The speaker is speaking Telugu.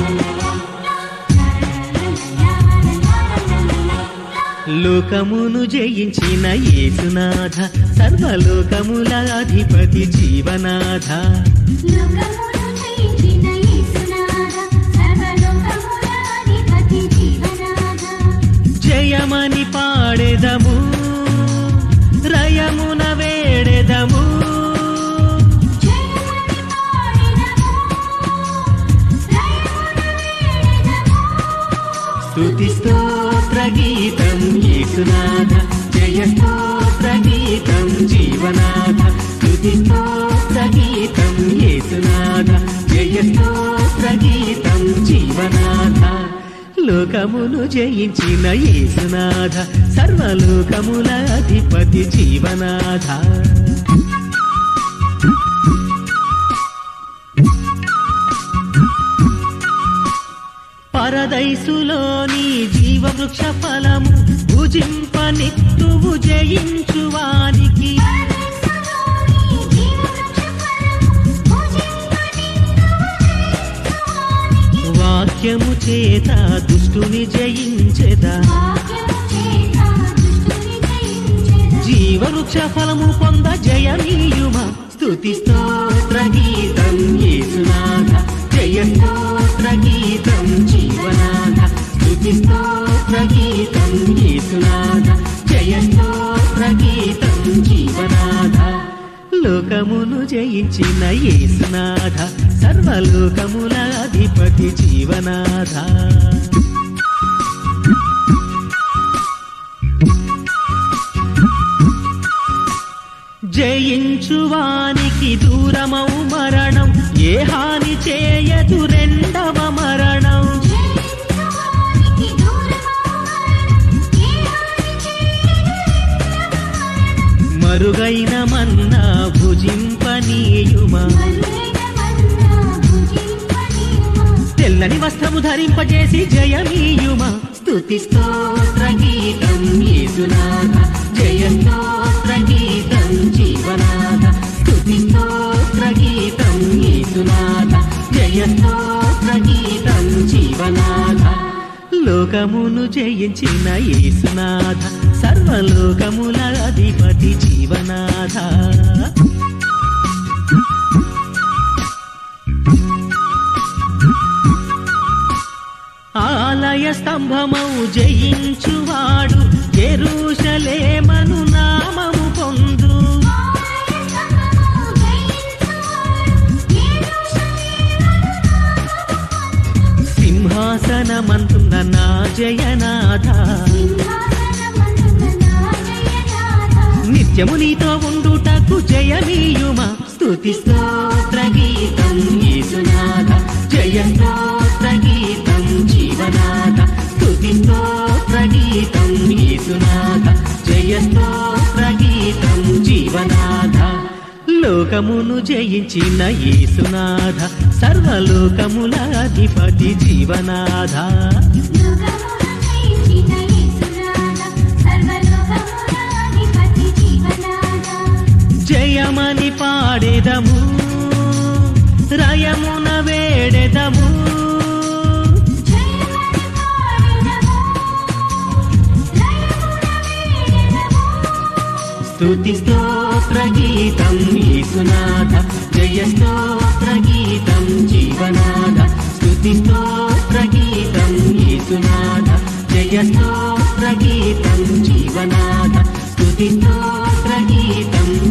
లోకమును జయించిన యేసునాథ సర్వలోకముల అధిపతి జీవనాథ లోకమును జయించిన యేసునాథ సర్వలోకముల అధిపతి జీవనాథ జయమని పాడెదము రయమున వేడెదము జయమని పాడెదము రయమున వేడెదము స్తుతి స్తోత్ర గీతం యేసునాథ జయ స్తోత్ర గీతం జీవనాథ స్తుతి స్తోత్ర గీతం యేసునాథ జయ స్తోత్ర గీతం జీవనాథ లోకమును జయించిన యేసునాథ సర్వలోకముల అధిపతి జీవనాథ పరదైసులోని జీవవృక్ష ఫలము భుజింప నిత్తువు జయించువానికి పరదేశంలోని జీవవృక్ష ఫలము భుజింపని వాక్యము చేత దుష్టుని జయించెదా వాక్యము చేత దుష్టుని జయించెద జీవవృక్ష ఫలము పొంద జయనీయుమా స్తుతి స్తోత్ర గీతం యేసునాథ జయ స్తోత్ర గీతం జీవనాథ స్తుతి స్తోత్ర గీతం యేసునాథ జయ స్తోత్ర గీతం జీవనాథ లోకమును జయించిన యేసునాథ సర్వలోకముల అధిపతి జీవనాథ జయించువానికి దూరమౌ మరణం ఏ హాని చేయదు రెండవ మరణం జయించువానికి దూరమౌ మరణం ఏ హాని చేయదు మరుగైన మన్నా భుజింపనీయుమా మరుగైన మన్నా భుజింపనీయుమా తెల్లని వస్త్రము ధరింపజేసి జయమీయుమా స్తుతి స్తోత్ర గీతం యేసునాథ జయ స్తోత్ర గీతం జీవనాథ స్తుతి స్తోత్ర గీతం యేసునాథ జయ స్తోత్ర గీతం జీవనాథ లోకమును జయించిన యేసునాథ సర్వలోకముల అధిపతి జీవనాథ ఆలయ స్తంభమౌ జయించువాడు ఎరుషలేమను నామము పొందు సింహాసనమంతున్న నా జయనాథ నిత్యము నీతో ఉండుటకు జయమీయుమా స్తుతి స్తోత్ర గీతం యేసునాథ జయ స్తోత్ర గీతం జీవనాథ స్తుతి స్తోత్ర గీతం యేసునాథ జయ స్తోత్ర గీతం జీవనాథ లోకమును జయించిన యేసునాథ సర్వలోకముల అధిపతి జీవనాథ జయమని పాడెదము రయమున వేడెదము స్తుతి స్తోత్ర గీతం యేసునాథ జయ స్తోత్ర గీతం జీవనాథ స్తుతి స్తోత్ర గీతం యేసునాథ జయ స్తోత్ర గీతం జీవనాథ స్తుతి స్తోత్ర గీతం